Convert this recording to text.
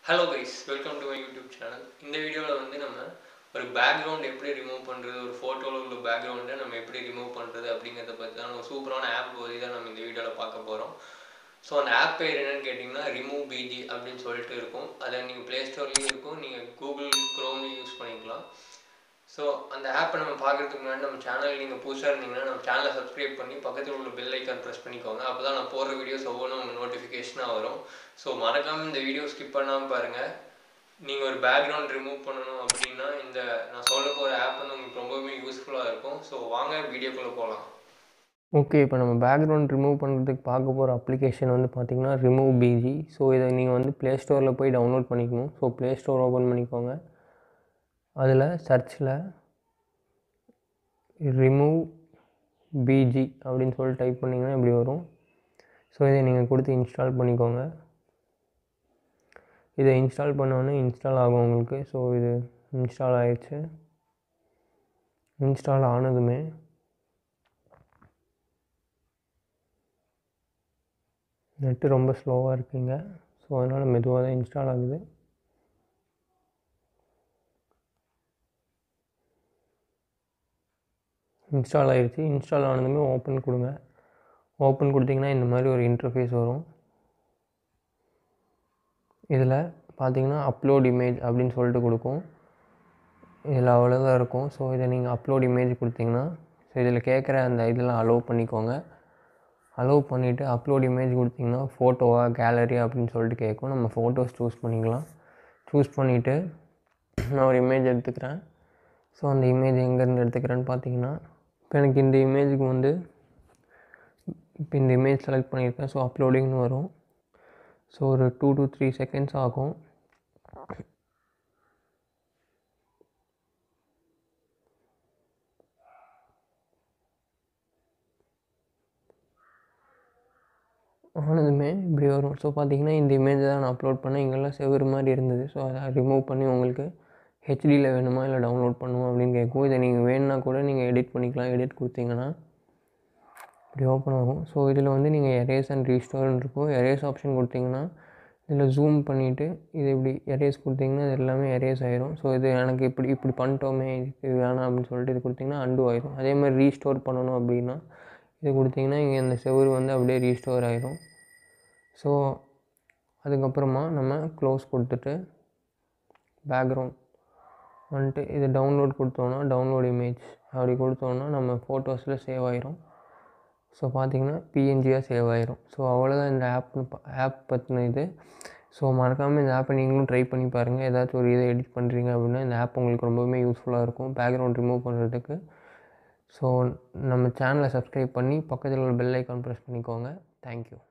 hello guys welcome to my YouTube channel இந்த வீடியோவில் வந்து நம்ம ஒரு பேக்ரவுண்ட் எப்படி ரிமூவ் பண்ணுறது ஒரு ஃபோட்டோவில் உள்ள பேக்ரவுண்டை நம்ம எப்படி ரிமூவ் பண்ணுறது அப்படிங்கிறத பற்றி தான் ஒரு சூப்பரான ஆப் பற்றி தான் நம்ம இந்த வீடியோவில் பார்க்க போகிறோம் ஸோ அந்த ஆப் பேர் என்னன்னு கேட்டிங்கன்னா ரிமூவ் பிஜி அப்படின்னு சொல்லிட்டு இருக்கும் அதை நீங்கள் ப்ளே ஸ்டோர்லேயும் இருக்கும் நீங்கள் கூகுள் க்ரோம்லேயும் யூஸ் பண்ணிக்கலாம் ஸோ அந்த ஆப்பை நம்ம பார்க்குறதுக்கு முன்னாடி நம்ம சேனல் நீங்கள் புதுசாக இருந்தீங்கன்னா நம்ம சேனலை சப்ஸ்கிரைப் பண்ணி பக்கத்தில் உள்ள பெல் ஐக்கான் ப்ரெஸ் பண்ணிக்கோங்க அப்போ தான் நான் போடுற வீடியோஸ் ஒவ்வொன்றும் உங்களுக்கு நோட்டிஃபிகேஷனாக வரும் ஸோ மறக்காமல் இந்த வீடியோ ஸ்கிப் பண்ணாமல் பாருங்கள் நீங்கள் ஒரு பேக்ரவுண்ட் ரிமூவ் பண்ணணும் அப்படின்னா இந்த நான் சொல்ல போகிற ஆப் வந்து உங்களுக்கு ரொம்பவுமே யூஸ்ஃபுல்லாக இருக்கும் ஸோ வாங்க வீடியோக்குள்ளே போகலாம் ஓகே இப்போ நம்ம பேக்ரவுண்ட் ரிமூவ் பண்ணுறதுக்கு பார்க்க போகிற அப்ளிகேஷன் வந்து பார்த்திங்கன்னா ரிமூவ் பிஜி ஸோ இதை நீங்கள் வந்து ப்ளே ஸ்டோரில் போய் டவுன்லோட் பண்ணிக்கணும் ஸோ ப்ளே ஸ்டோர் ஓப்பன் பண்ணிக்கோங்க அதில் சர்ச்சில் ரிமூவ் பிஜி அப்படின்னு சொல்லி டைப் பண்ணிங்கன்னா இப்படி வரும் ஸோ இதை நீங்கள் கொடுத்து இன்ஸ்டால் பண்ணிக்கோங்க இதை இன்ஸ்டால் பண்ணோன்னே இன்ஸ்டால் ஆகும் உங்களுக்கு ஸோ இது இன்ஸ்டால் ஆயிடுச்சு இன்ஸ்டால் ஆனதுமே நெட்டு ரொம்ப ஸ்லோவாக இருக்குங்க ஸோ அதனால் மெதுவாக தான் இன்ஸ்டால் ஆகுது இன்ஸ்டால் ஆகிடுச்சு இன்ஸ்டால் ஆனதுமே ஓப்பன் கொடுங்க ஓப்பன் கொடுத்தீங்கன்னா இந்த மாதிரி ஒரு இன்டர்ஃபேஸ் வரும் இதில் பார்த்தீங்கன்னா அப்லோட் இமேஜ் அப்படின்னு சொல்லிட்டு கொடுக்கும் இதில் அவ்வளோதான் இருக்கும் ஸோ இதை நீங்கள் அப்லோட் இமேஜ் கொடுத்தீங்கன்னா ஸோ இதில் கேட்குற அந்த இதெல்லாம் அலோவ் பண்ணிக்கோங்க அலோவ் பண்ணிவிட்டு அப்லோட் இமேஜ் கொடுத்தீங்கன்னா ஃபோட்டோவா கேலரி அப்படின்னு சொல்லிட்டு கேட்கும் நம்ம ஃபோட்டோஸ் சூஸ் பண்ணிக்கலாம் சூஸ் பண்ணிவிட்டு நான் ஒரு இமேஜ் எடுத்துக்கிறேன் ஸோ அந்த இமேஜ் எங்கேருந்து எடுத்துக்கிறேன்னு பார்த்தீங்கன்னா இப்போ எனக்கு இந்த இமேஜுக்கு வந்து இப்போ இந்த இமேஜ் செலக்ட் பண்ணியிருக்கேன் ஸோ அப்லோடிங்னு வரும் ஸோ ஒரு டூ டு த்ரீ செகண்ட்ஸ் ஆகும் ஆனதுமே இப்படி வரும் ஸோ பார்த்தீங்கன்னா இந்த இமேஜை தான் நான் அப்லோட் பண்ணேன் இங்கெல்லாம் செவரு மாதிரி இருந்தது ஸோ அதை ரிமூவ் பண்ணி உங்களுக்கு ஹெச்டியில் வேணுமா இல்லை டவுன்லோட் பண்ணுமா அப்படின்னு கேட்கும் இதை நீங்கள் வேணும்னா கூட நீங்கள் எடிட் பண்ணிக்கலாம் எடிட் கொடுத்தீங்கன்னா இப்படி ஓப்பன் ஆகும் ஸோ இதில் வந்து நீங்கள் எரேஸ் அண்ட் ரீஸ்டோர்னு இருக்கும் எரேஸ் ஆப்ஷன் கொடுத்தீங்கன்னா இதில் ஜூம் பண்ணிவிட்டு இது இப்படி எரேஸ் கொடுத்தீங்கன்னா இது எல்லாமே எரேஸ் ஆயிரும் ஸோ இது எனக்கு இப்படி இப்படி பண்ணிட்டோமே இது வேணாம் அப்படின்னு சொல்லிட்டு இது கொடுத்தீங்கன்னா அண்டு ஆயிரும் அதே மாதிரி ரீஸ்டோர் பண்ணணும் அப்படின்னா இது கொடுத்தீங்கன்னா இங்கே இந்த செவரு வந்து அப்படியே ரீஸ்டோர் ஆயிரும் ஸோ அதுக்கப்புறமா நம்ம க்ளோஸ் கொடுத்துட்டு பேக்ரவுண்ட் வந்துட்டு இது டவுன்லோட் கொடுத்தோன்னா டவுன்லோட் இமேஜ் அப்படி கொடுத்தோன்னா நம்ம ஃபோட்டோஸில் சேவ் ஆயிரும் ஸோ பார்த்திங்கன்னா பிஎன்ஜியாக சேவ் ஆயிரும் ஸோ அவ்வளோதான் இந்த ஆப் ஆப் பற்றின இது ஸோ மறக்காமல் இந்த ஆப்பை நீங்களும் ட்ரை பண்ணி பாருங்கள் ஏதாச்சும் ஒரு இதை எடிட் பண்ணுறீங்க அப்படின்னா இந்த ஆப் உங்களுக்கு ரொம்பவுமே யூஸ்ஃபுல்லாக இருக்கும் பேக்ரவுண்ட் ரிமூவ் பண்ணுறதுக்கு ஸோ நம்ம சேனலை சப்ஸ்கிரைப் பண்ணி பக்கத்தில் உள்ள பெல் ஐக்கான் ப்ரெஸ் பண்ணிக்கோங்க தேங்க்யூ